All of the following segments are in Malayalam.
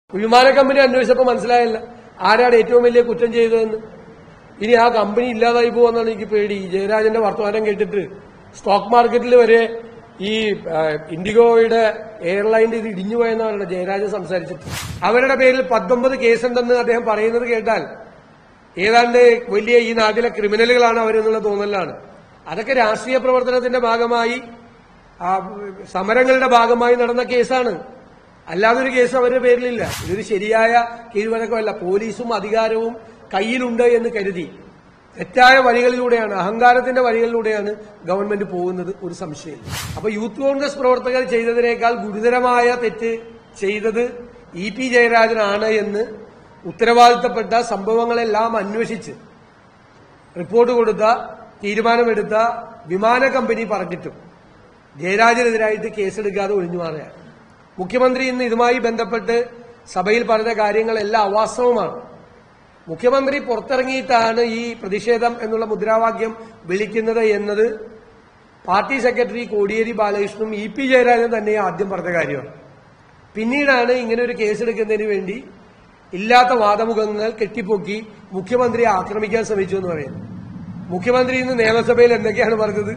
വിമാന കമ്പനി അന്വേഷിച്ചപ്പോൾ മനസ്സിലായില്ല ആരാണ് ഏറ്റവും വലിയ കുറ്റം ചെയ്തതെന്ന് ഇനി ആ കമ്പനി ഇല്ലാതായി പോകുമെന്നാണ് എനിക്ക് പേടി ഈ ജയരാജന്റെ വർത്തമാനം കേട്ടിട്ട് സ്റ്റോക്ക് മാർക്കറ്റിൽ വരെ ഈ ആ, ഇൻഡിഗോയുടെ എയർലൈൻ്റെ ഇത് ഇടിഞ്ഞു പോയെന്നാണ് ജയരാജൻ സംസാരിച്ചിട്ട് അവരുടെ പേരിൽ പത്തൊമ്പത് കേസുണ്ടെന്ന് അദ്ദേഹം പറയുന്നത് കേട്ടാൽ ഏതാണ്ട് വലിയ ഈ നാട്ടിലെ ക്രിമിനലുകളാണ് അവരെന്നുള്ള തോന്നലാണ് അതൊക്കെ രാഷ്ട്രീയ പ്രവർത്തനത്തിന്റെ ഭാഗമായി ആ സമരങ്ങളുടെ ഭാഗമായി നടന്ന കേസാണ് അല്ലാതൊരു കേസ് അവരുടെ പേരിലില്ല ഇതൊരു ശരിയായ കീഴ്വഴക്കമല്ല പോലീസും അധികാരവും കയ്യിലുണ്ട് എന്ന് കരുതി തെറ്റായ വഴികളിലൂടെയാണ് അഹങ്കാരത്തിന്റെ വഴികളിലൂടെയാണ് ഗവൺമെന്റ് പോകുന്നത് ഒരു സംശയം അപ്പൊ യൂത്ത് കോൺഗ്രസ് പ്രവർത്തകർ ചെയ്തതിനേക്കാൾ ഗുരുതരമായ തെറ്റ് ചെയ്തത് ഇ പി ജയരാജനാണ് എന്ന് ഉത്തരവാദിത്തപ്പെട്ട സംഭവങ്ങളെല്ലാം അന്വേഷിച്ച് റിപ്പോർട്ട് കൊടുത്ത തീരുമാനമെടുത്ത വിമാന കമ്പനി പറഞ്ഞിട്ടും ജയരാജനെതിരായിട്ട് കേസെടുക്കാതെ ഒഴിഞ്ഞു മാറുകയാണ് മുഖ്യമന്ത്രി ഇന്ന് ഇതുമായി ബന്ധപ്പെട്ട് സഭയിൽ പറഞ്ഞ കാര്യങ്ങളെല്ലാം അവാസ്തവമാണ് മുഖ്യമന്ത്രി പുറത്തിറങ്ങിയിട്ടാണ് ഈ പ്രതിഷേധം എന്നുള്ള മുദ്രാവാക്യം വിളിക്കുന്നത് എന്നത് പാർട്ടി സെക്രട്ടറി കോടിയേരി ബാലകൃഷ്ണനും ഇ പി ജയരാജൻ തന്നെ ആദ്യം പറഞ്ഞ കാര്യമാണ് പിന്നീടാണ് ഇങ്ങനെ ഒരു കേസെടുക്കുന്നതിന് വേണ്ടി ഇല്ലാത്ത വാദമുഖങ്ങൾ കെട്ടിപ്പൊക്കി മുഖ്യമന്ത്രിയെ ആക്രമിക്കാൻ ശ്രമിച്ചു എന്ന് പറയുന്നു മുഖ്യമന്ത്രി ഇന്ന് നിയമസഭയിൽ എന്തൊക്കെയാണ് പറഞ്ഞത്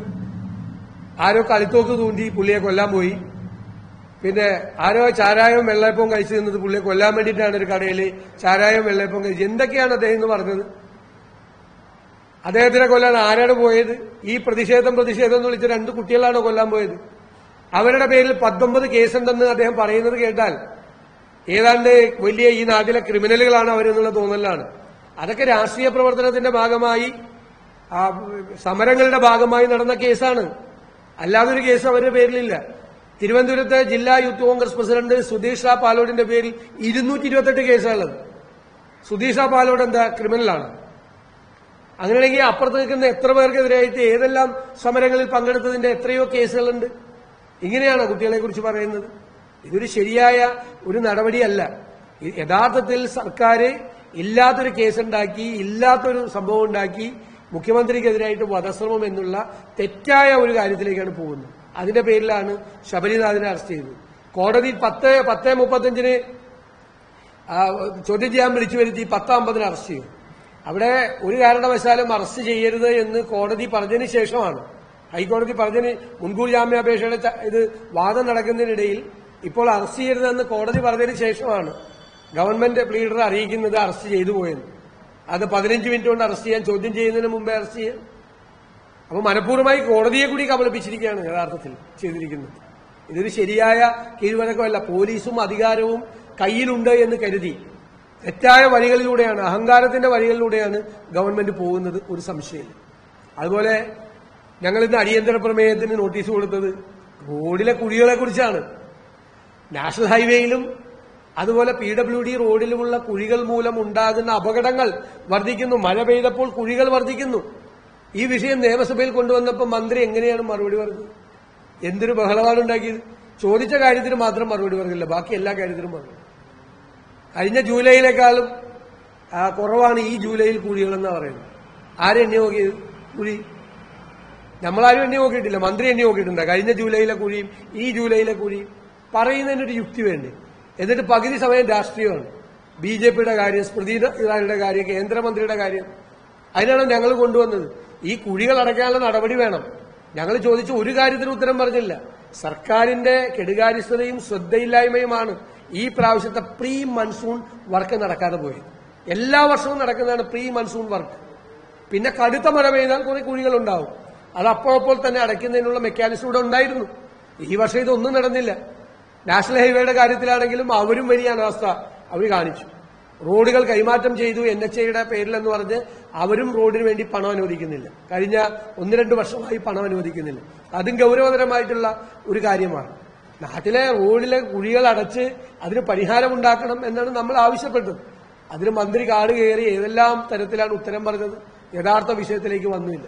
ആരോ കളിത്തോക്ക് തൂണ്ടി പുള്ളിയെ കൊല്ലാൻ പോയി പിന്നെ ആരോ ചാരായവും വെള്ളയപ്പവും കഴിച്ചു നിന്നത് പുള്ളിയെ കൊല്ലാൻ വേണ്ടിയിട്ടാണ് ഒരു കടയിൽ ചാരായവും വെള്ളയപ്പവും കഴിച്ചു എന്തൊക്കെയാണ് അദ്ദേഹം ഇന്ന് പറഞ്ഞത് അദ്ദേഹത്തിനെ കൊല്ലാൻ ആരാണ് പോയത് ഈ പ്രതിഷേധം പ്രതിഷേധം എന്ന് വിളിച്ച രണ്ട് കുട്ടികളാണോ കൊല്ലാൻ പോയത് അവരുടെ പേരിൽ പത്തൊമ്പത് കേസുണ്ടെന്ന് അദ്ദേഹം പറയുന്നത് കേട്ടാൽ ഏതാണ്ട് വലിയ ഈ നാട്ടിലെ ക്രിമിനലുകളാണ് അവരെന്നുള്ള തോന്നലാണ് അതൊക്കെ രാഷ്ട്രീയ പ്രവർത്തനത്തിന്റെ ഭാഗമായി ആ സമരങ്ങളുടെ ഭാഗമായി നടന്ന കേസാണ് അല്ലാതൊരു കേസ് അവരുടെ പേരിലില്ല തിരുവനന്തപുരത്തെ ജില്ലാ യൂത്ത് കോൺഗ്രസ് പ്രസിഡന്റ് സുധീഷ് റാ പാലോടിന്റെ പേരിൽ ഇരുന്നൂറ്റി ഇരുപത്തെട്ട് കേസാണുള്ളത് സുധീഷ് റാ പാലോട് എന്താ ക്രിമിനലാണ് അങ്ങനെയാണെങ്കിൽ അപ്പുറത്ത് നിൽക്കുന്ന എത്ര പേർക്കെതിരായിട്ട് ഏതെല്ലാം സമരങ്ങളിൽ പങ്കെടുത്തതിന്റെ എത്രയോ കേസുകളുണ്ട് ഇങ്ങനെയാണോ കുട്ടികളെ കുറിച്ച് പറയുന്നത് ഇതൊരു ശരിയായ ഒരു നടപടിയല്ല ഇ- യഥാർത്ഥത്തിൽ സർക്കാർ ഇല്ലാത്തൊരു കേസുണ്ടാക്കി ഇല്ലാത്തൊരു സംഭവം ഉണ്ടാക്കി മുഖ്യമന്ത്രിക്കെതിരായിട്ട് വധശ്രമം എന്നുള്ള തെറ്റായ ഒരു കാര്യത്തിലേക്കാണ് പോകുന്നത് അതിന്റെ പേരിലാണ് ശബരിനാഥിനെ അറസ്റ്റ് ചെയ്തത് കോടതി പത്ത് പത്ത് മുപ്പത്തഞ്ചിന് ആ, ചോദ്യം ചെയ്യാൻ വിളിച്ചു വരുത്തി പത്ത് അമ്പതിന് അറസ്റ്റ് ചെയ്യും അവിടെ ഒരു കാരണവശാലും അറസ്റ്റ് ചെയ്യരുത് എന്ന് കോടതി പറഞ്ഞതിന് ശേഷമാണ് ഹൈക്കോടതി പറഞ്ഞതിന് മുൻകൂർ ജാമ്യാപേക്ഷയുടെ ച- ഇത് വാദം നടക്കുന്നതിനിടയിൽ ഇപ്പോൾ അറസ്റ്റ് ചെയ്യരുതെന്ന് കോടതി പറഞ്ഞതിന് ശേഷമാണ് ഗവൺമെന്റ് പ്ലീഡർ അറിയിക്കുന്നത് അറസ്റ്റ് ചെയ്തു പോയെന്ന് അത് പതിനഞ്ച് മിനിറ്റ് കൊണ്ട് അറസ്റ്റ് ചെയ്യാൻ ചോദ്യം ചെയ്യുന്നതിന് മുമ്പേ അറസ്റ്റ് ചെയ്യാൻ അപ്പൊ മനഃപൂർവ്വമായി കോടതിയെ കൂടി കബളിപ്പിച്ചിരിക്കുകയാണ് യഥാർത്ഥത്തിൽ ചെയ്തിരിക്കുന്നത് ഇതൊരു ശരിയായ കീഴ്വഴക്കമല്ല പോലീസും അധികാരവും കയ്യിലുണ്ട് എന്ന് കരുതി തെറ്റായ വഴികളിലൂടെയാണ് അഹങ്കാരത്തിന്റെ വഴികളിലൂടെയാണ് ഗവൺമെന്റ് പോകുന്നത് ഒരു സംശയം അതുപോലെ ഞങ്ങൾ ഇന്ന് അടിയന്തര പ്രമേയത്തിന് നോട്ടീസ് കൊടുത്തത് റോഡിലെ കുഴികളെ കുറിച്ചാണ് നാഷണൽ ഹൈവേയിലും അതുപോലെ പി ഡബ്ല്യു ഡി റോഡിലുമുള്ള കുഴികൾ മൂലം ഉണ്ടാകുന്ന അപകടങ്ങൾ വർദ്ധിക്കുന്നു മഴ പെയ്തപ്പോൾ കുഴികൾ വർദ്ധിക്കുന്നു ഈ വിഷയം നിയമസഭയിൽ കൊണ്ടുവന്നപ്പോൾ മന്ത്രി എങ്ങനെയാണ് മറുപടി പറഞ്ഞത് എന്തൊരു ബഹളമാണ് ഉണ്ടാക്കിയത് ചോദിച്ച കാര്യത്തിന് മാത്രം മറുപടി പറഞ്ഞില്ല ബാക്കി എല്ലാ കാര്യത്തിനും പറഞ്ഞു കഴിഞ്ഞ ജൂലൈയിലേക്കാളും ആ, കുറവാണ് ഈ ജൂലൈയിൽ കുഴികളെന്നാണ് പറയുന്നത് ആരും എണ്ണി നോക്കിയത് കുഴി നമ്മളാരും എണ്ണി നോക്കിയിട്ടില്ല മന്ത്രി എണ്ണി നോക്കിയിട്ടുണ്ട് കഴിഞ്ഞ ജൂലൈയിലെ കുഴിയും ഈ ജൂലൈയിലെ കുഴിയും പറയുന്നതിനൊരു യുക്തി വേണ്ടേ എന്നിട്ട് പകുതി സമയം രാഷ്ട്രീയമാണ് ബി ജെ പിയുടെ കാര്യം സ്മൃതി ഇറാനിയുടെ കാര്യം കേന്ദ്രമന്ത്രിയുടെ കാര്യം അതിനാണ് ഞങ്ങൾ കൊണ്ടുവന്നത് ഈ കുഴികൾ അടയ്ക്കാനുള്ള നടപടി വേണം ഞങ്ങൾ ചോദിച്ച ഒരു കാര്യത്തിന് ഉത്തരം പറഞ്ഞില്ല സർക്കാരിന്റെ കെടുകാര്യസ്ഥതയും ശ്രദ്ധയില്ലായ്മയുമാണ് ഈ പ്രാവശ്യത്തെ പ്രീ മൺസൂൺ വർക്ക് നടക്കാതെ പോയത് എല്ലാ വർഷവും നടക്കുന്നതാണ് പ്രീ മൺസൂൺ വർക്ക് പിന്നെ കടുത്ത മഴ പെയ്താൽ കുറെ കുഴികൾ ഉണ്ടാവും അത് അപ്പോൾ അപ്പോൾ തന്നെ അടയ്ക്കുന്നതിനുള്ള മെക്കാനിസം ഇവിടെ ഉണ്ടായിരുന്നു ഈ വർഷം ഇതൊന്നും നടന്നില്ല നാഷണൽ ഹൈവേയുടെ കാര്യത്തിലാണെങ്കിലും അവരും വലിയ അനാസ്ഥ അവർ കാണിച്ചു റോഡുകൾ കൈമാറ്റം ചെയ്തു എൻ എച്ച് ഐയുടെ പേരിലെന്ന് പറഞ്ഞ് അവരും റോഡിന് വേണ്ടി പണം അനുവദിക്കുന്നില്ല കഴിഞ്ഞ ഒന്ന് രണ്ട് വർഷമായി പണം അനുവദിക്കുന്നില്ല അതും ഗൗരവതരമായിട്ടുള്ള ഒരു കാര്യമാണ് നാട്ടിലെ റോഡിലെ കുഴികൾ അടച്ച് അതിന് പരിഹാരമുണ്ടാക്കണം എന്നാണ് നമ്മൾ ആവശ്യപ്പെട്ടത് അതിന് മന്ത്രി കാട് കയറി ഏതെല്ലാം തരത്തിലാണ് ഉത്തരം പറഞ്ഞത് യഥാർത്ഥ വിഷയത്തിലേക്ക് വന്നില്ല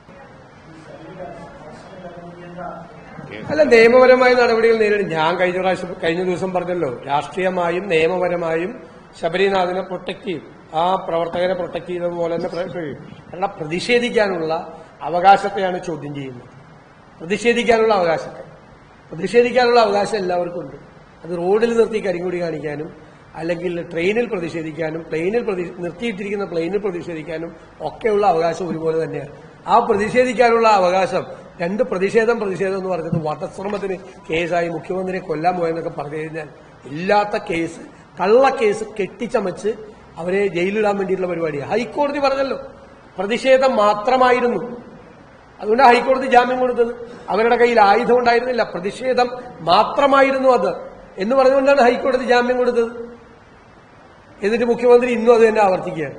അല്ല നിയമപരമായ നടപടികൾ നേരിടും ഞാൻ കഴിഞ്ഞ പ്രാവശ്യം കഴിഞ്ഞ ദിവസം പറഞ്ഞല്ലോ രാഷ്ട്രീയമായും നിയമപരമായും ശബരിനാഥിനെ പ്രൊട്ടക്ട് ചെയ്യും ആ പ്രവർത്തകരെ പ്രൊട്ടക്ട് ചെയ്തതുപോലെ തന്നെ പ്ര- ചെയ്യും കാരണം പ്രതിഷേധിക്കാനുള്ള അവകാശത്തെയാണ് ചോദ്യം ചെയ്യുന്നത് പ്രതിഷേധിക്കാനുള്ള അവകാശത്തെ പ്രതിഷേധിക്കാനുള്ള അവകാശം എല്ലാവർക്കും ഉണ്ട് അത് റോഡിൽ നിർത്തി കരിങ്കൊടി കാണിക്കാനും അല്ലെങ്കിൽ ട്രെയിനിൽ പ്രതിഷേധിക്കാനും പ്ലെയിനിൽ പ്രതി നിർത്തിയിട്ടിരിക്കുന്ന പ്ലെയിനിൽ പ്രതിഷേധിക്കാനും ഒക്കെയുള്ള അവകാശം ഒരുപോലെ തന്നെയാണ് ആ പ്രതിഷേധിക്കാനുള്ള അവകാശം രണ്ട് പ്രതിഷേധം പ്രതിഷേധം എന്ന് പറഞ്ഞത് വധശ്രമത്തിന് കേസായി മുഖ്യമന്ത്രിയെ കൊല്ലാൻ പോയെന്നൊക്കെ പറഞ്ഞു കഴിഞ്ഞാൽ ഇല്ലാത്ത കേസ് കള്ള കേസ് കെട്ടിച്ചമച്ച് അവരെ ജയിലിടാൻ വേണ്ടിയിട്ടുള്ള പരിപാടിയാണ് ഹൈക്കോടതി പറഞ്ഞല്ലോ പ്രതിഷേധം മാത്രമായിരുന്നു അതുകൊണ്ട് ഹൈക്കോടതി ജാമ്യം കൊടുത്തത് അവരുടെ കയ്യിൽ ആയുധം ഉണ്ടായിരുന്നില്ല പ്രതിഷേധം മാത്രമായിരുന്നു അത് എന്ന് പറഞ്ഞുകൊണ്ടാണ് ഹൈക്കോടതി ജാമ്യം കൊടുത്തത് എന്നിട്ട് മുഖ്യമന്ത്രി ഇന്നും അത് തന്നെ ആവർത്തിക്കുകയാണ്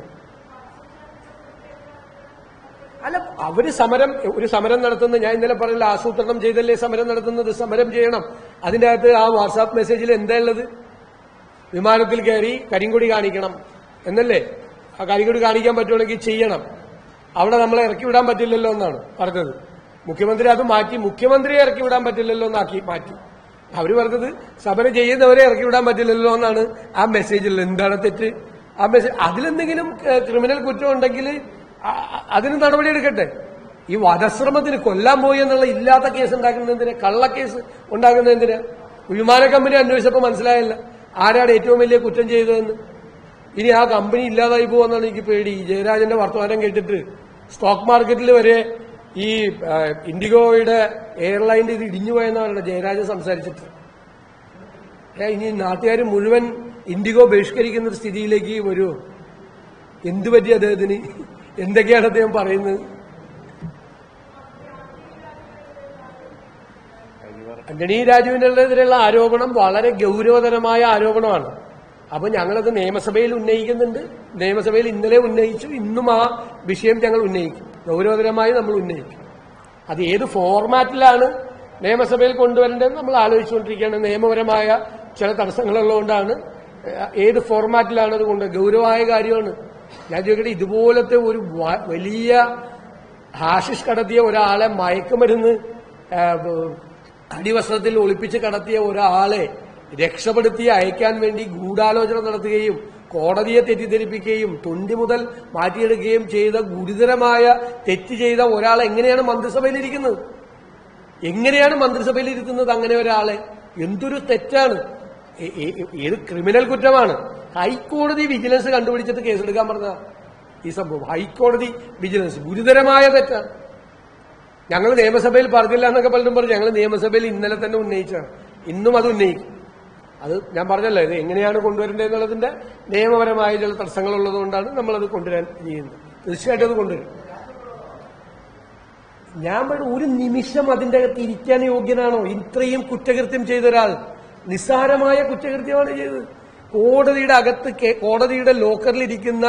അല്ല അവര് സമരം ഒരു സമരം നടത്തുന്ന ഞാൻ ഇന്നലെ പറഞ്ഞില്ല ആസൂത്രണം ചെയ്തല്ലേ സമരം നടത്തുന്നത് സമരം ചെയ്യണം അതിന്റെ അകത്ത് ആ വാട്സാപ്പ് മെസ്സേജിൽ എന്താ ഉള്ളത് വിമാനത്തിൽ കയറി കരിങ്കൊടി കാണിക്കണം എന്നല്ലേ ആ കരിങ്കൊടി കാണിക്കാൻ പറ്റുവാണെങ്കിൽ ചെയ്യണം അവിടെ നമ്മളെ ഇറക്കി വിടാൻ പറ്റില്ലല്ലോ എന്നാണ് പറഞ്ഞത് മുഖ്യമന്ത്രി അത് മാറ്റി മുഖ്യമന്ത്രിയെ ഇറക്കി വിടാൻ പറ്റില്ലല്ലോ എന്നാക്കി മാറ്റി അവര് പറഞ്ഞത് സമരം ചെയ്യുന്നവരെ ഇറക്കി വിടാൻ പറ്റില്ലല്ലോ എന്നാണ് ആ മെസ്സേജിൽ എന്താണ് തെറ്റ് ആ മെസ്സേജ് അതിലെന്തെങ്കിലും ഏഹ്, ക്രിമിനൽ കുറ്റം ഉണ്ടെങ്കിൽ ആ- ആ- അതിന് നടപടി എടുക്കട്ടെ ഈ വധശ്രമത്തിന് കൊല്ലാൻ പോയി എന്നുള്ള ഇല്ലാത്ത കേസ് ഉണ്ടാക്കുന്നത് എന്തിനാ കള്ളക്കേസ് ഉണ്ടാക്കുന്നത് എന്തിനാ വിമാന കമ്പനി അന്വേഷിച്ചപ്പോൾ മനസ്സിലായല്ല ആരാണ് ഏറ്റവും വലിയ കുറ്റം ചെയ്തതെന്ന് ഇനി ആ കമ്പനി ഇല്ലാതായി പോകുമെന്നാണ് എനിക്ക് പേടി ഈ ജയരാജന്റെ വർത്തമാനം കേട്ടിട്ട് സ്റ്റോക്ക് മാർക്കറ്റിൽ വരെ ഈ ആ, ഇൻഡിഗോയുടെ എയർലൈൻ്റെ ഇത് ഇടിഞ്ഞു പോയെന്നാണ് ജയരാജൻ സംസാരിച്ചിട്ട് ഏ, ഇനി നാട്ടുകാർ മുഴുവൻ ഇൻഡിഗോ ബഹിഷ്കരിക്കുന്ന ഒരു സ്ഥിതിയിലേക്ക് വരുമോ എന്തു പറ്റി അദ്ദേഹത്തിന് എന്തൊക്കെയാണ് അദ്ദേഹം പറയുന്നത് ആന്റണി രാജുവിനെതിരെയുള്ള ആരോപണം വളരെ ഗൗരവതരമായ ആരോപണമാണ് അപ്പൊ ഞങ്ങളത് നിയമസഭയിൽ ഉന്നയിക്കുന്നുണ്ട് നിയമസഭയിൽ ഇന്നലെ ഉന്നയിച്ചു ഇന്നും ആ വിഷയം ഞങ്ങൾ ഉന്നയിക്കും ഗൗരവതരമായി നമ്മൾ ഉന്നയിക്കും അത് ഏത് ഫോർമാറ്റിലാണ് നിയമസഭയിൽ കൊണ്ടുവരേണ്ടതെന്ന് നമ്മൾ ആലോചിച്ചുകൊണ്ടിരിക്കുകയാണ് നിയമപരമായ ചില തടസ്സങ്ങളുള്ളതുകൊണ്ടാണ് ഏഹ്, ഏത് ഫോർമാറ്റിലാണ് അത് കൊണ്ട് ഗൗരവമായ കാര്യമാണ് ഞാൻ ചോദിക്കട്ടെ ഇതുപോലത്തെ ഒരു വ- വലിയ ഹാഷിഷ് കടത്തിയ ഒരാളെ മയക്കുമരുന്ന് ഏഹ്, അടിവസ്ത്രത്തിൽ ഒളിപ്പിച്ച് കടത്തിയ ഒരാളെ രക്ഷപ്പെടുത്തി അയക്കാൻ വേണ്ടി ഗൂഢാലോചന നടത്തുകയും കോടതിയെ തെറ്റിദ്ധരിപ്പിക്കുകയും തൊണ്ടി മുതൽ മാറ്റിയെടുക്കുകയും ചെയ്ത ഗുരുതരമായ തെറ്റ് ചെയ്ത ഒരാൾ എങ്ങനെയാണ് മന്ത്രിസഭയിലിരിക്കുന്നത് എങ്ങനെയാണ് മന്ത്രിസഭയിൽ ഇരുത്തുന്നത് അങ്ങനെ ഒരാളെ എന്തൊരു തെറ്റാണ് ഏ- ഏ- ഏത് ക്രിമിനൽ കുറ്റമാണ് ഹൈക്കോടതി വിജിലൻസ് കണ്ടുപിടിച്ചിട്ട് കേസെടുക്കാൻ പറഞ്ഞ ഈ സംഭവം ഹൈക്കോടതി വിജിലൻസ് ഗുരുതരമായ തെറ്റാണ് ഞങ്ങൾ നിയമസഭയിൽ പറഞ്ഞില്ല എന്നൊക്കെ പലരും പറഞ്ഞു ഞങ്ങൾ നിയമസഭയിൽ ഇന്നലെ തന്നെ ഉന്നയിച്ചതാണ് ഇന്നും അത് ഉന്നയിക്കും അത് ഞാൻ പറഞ്ഞല്ലോ ഇത് എങ്ങനെയാണ് കൊണ്ടുവരേണ്ടത് എന്നുള്ളതിന്റെ നിയമപരമായ ചില തടസ്സങ്ങളുള്ളത് കൊണ്ടാണ് നമ്മളത് കൊണ്ടുവരാൻ ചെയ്യുന്നത് തീർച്ചയായിട്ടും അത് കൊണ്ടുവരും ഞാൻ പറഞ്ഞു ഒരു നിമിഷം അതിന്റെ അകത്ത് ഇരിക്കാൻ യോഗ്യനാണോ ഇത്രയും കുറ്റകൃത്യം ചെയ്ത ഒരാൾ നിസ്സാരമായ കുറ്റകൃത്യമാണ് ചെയ്തത് കോടതിയുടെ അകത്ത് കേ- കോടതിയുടെ ലോക്കറിലിരിക്കുന്ന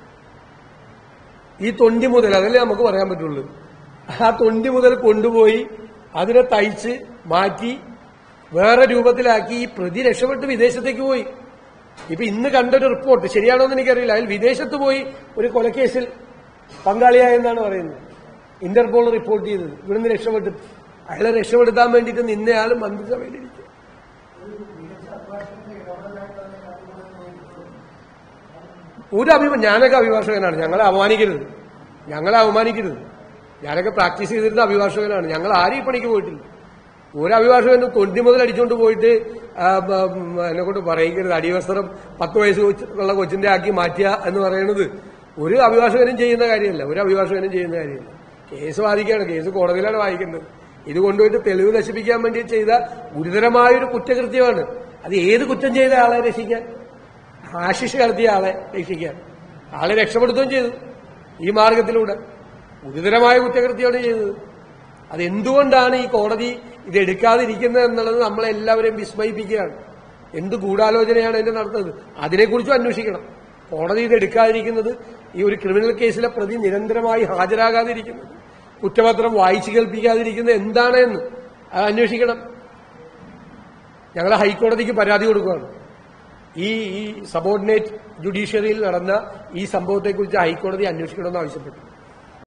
ഈ തൊണ്ടി മുതൽ അതല്ലേ നമുക്ക് പറയാൻ പറ്റുള്ളൂ ആ തൊണ്ടി മുതൽ കൊണ്ടുപോയി അതിനെ തയ്ച്ച് മാറ്റി വേറെ രൂപത്തിലാക്കി ഈ പ്രതി രക്ഷപ്പെട്ട് വിദേശത്തേക്ക് പോയി ഇപ്പൊ ഇന്ന് കണ്ടൊരു റിപ്പോർട്ട് ശരിയാണോ എന്ന് എനിക്കറിയില്ല അതിൽ വിദേശത്ത് പോയി ഒരു കൊലക്കേസിൽ പങ്കാളിയായെന്നാണ് പറയുന്നത് ഇന്റർപോൾ റിപ്പോർട്ട് ചെയ്തത് ഇവിടുന്ന് രക്ഷപ്പെട്ട് അയാളെ രക്ഷപ്പെടുത്താൻ വേണ്ടിയിട്ട് നിന്നയാൾ മന്ത്രിസഭയിലിരിക്കും ഒരു അഭിമാനം ഞാനൊക്കെ അഭിഭാഷകനാണ് ഞങ്ങളെ അപമാനിക്കരുത് ഞങ്ങളെ അവമാനിക്കരുത് ഞാനൊക്കെ പ്രാക്ടീസ് ചെയ്തിരുന്ന അഭിഭാഷകനാണ് ഞങ്ങൾ ആരും ഈ പണിക്ക് പോയിട്ടില്ല ഒരു അഭിഭാഷകന് തൊണ്ടി മുതൽ അടിച്ചുകൊണ്ട് പോയിട്ട് ആ, ബ, ഉം, എന്നെ കൊണ്ട് പറയിക്കരുത് അടിവസ്ത്രം പത്ത് വയസ്സ് കൊച്ച്- ഉള്ള കൊച്ചിന്റെ ആക്കി മാറ്റുക എന്ന് പറയുന്നത് ഒരു അഭിഭാഷകനും ചെയ്യുന്ന കാര്യമല്ല ഒരു അഭിഭാഷകനും ചെയ്യുന്ന കാര്യമല്ല കേസ് വാദിക്കുകയാണ് കേസ് കോടതിയിലാണ് വായിക്കേണ്ടത് ഇത് കൊണ്ടുപോയിട്ട് തെളിവ് നശിപ്പിക്കാൻ വേണ്ടി ചെയ്ത ഗുരുതരമായൊരു കുറ്റകൃത്യമാണ് അത് ഏത് കുറ്റം ചെയ്ത ആളെ രക്ഷിക്കാൻ ആശിഷ് കടത്തിയ ആളെ രക്ഷിക്കാൻ ആളെ രക്ഷപ്പെടുത്തുകയും ചെയ്തു ഈ മാർഗത്തിലൂടെ ഗുരുതരമായ കുറ്റകൃത്യമാണ് ചെയ്തത് അത് എന്തുകൊണ്ടാണ് ഈ കോടതി ഇത് എടുക്കാതിരിക്കുന്നത് എന്നുള്ളത് നമ്മളെല്ലാവരെയും വിസ്മയിപ്പിക്കുകയാണ് എന്ത് ഗൂഢാലോചനയാണ് ഇതിന്റെ നടത്തുന്നത് അതിനെക്കുറിച്ചും അന്വേഷിക്കണം കോടതി ഇത് എടുക്കാതിരിക്കുന്നത് ഈ ഒരു ക്രിമിനൽ കേസിലെ പ്രതി നിരന്തരമായി ഹാജരാകാതിരിക്കുന്നത് കുറ്റപത്രം വായിച്ചു കേൾപ്പിക്കാതിരിക്കുന്നത് എന്താണ് എന്ന് അത് അന്വേഷിക്കണം ഞങ്ങൾ ഹൈക്കോടതിക്ക് പരാതി കൊടുക്കുകയാണ് ഈ ഈ സബോർഡിനേറ്റ് ജുഡീഷ്യറിയിൽ നടന്ന ഈ സംഭവത്തെക്കുറിച്ച് ഹൈക്കോടതി അന്വേഷിക്കണമെന്ന് ആവശ്യപ്പെട്ടു